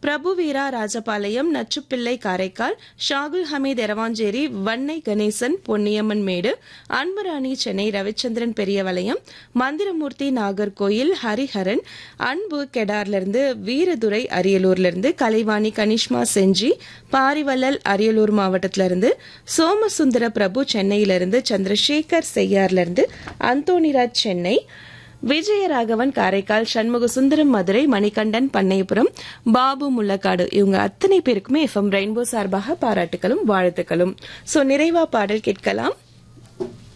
பிரபு வீரா ராஜபாளையம் நச்சுப்பிள்ளை காரைக்கால் ஷாகுல் ஹமீத் எரவாஞ்சேரி வன்னை கணேசன் பொன்னியம்மன் மேடு அன்புராணி சென்னை ரவிச்சந்திரன் பெரியவளையம் மந்திரமூர்த்தி நாகர்கோயில் ஹரிஹரன் அன்பு கெடார்லிருந்து வீரதுரை அரியலூர்லிருந்து கலைவாணி கனிஷ்மா செஞ்சி பாரிவள்ளல் அரியலூர் மாவட்டத்திலிருந்து சோமசுந்தர பிரபு சென்னையிலிருந்து சந்திரசேகர் செய்யார்லிருந்து அந்தோணிராஜ் சென்னை விஜயராகவன் காரைக்கால் சண்முக சுந்தரம் மதுரை மணிகண்டன் பண்ணையபுரம் பாபு முள்ளக்காடு இவங்க அத்தனை பேருக்குமே எஃப்எம் ரெயின்போ சார்பாக பாராட்டுகளும் வாழ்த்துக்களும் சோ நிறைவா பாடல் கேட்கலாம்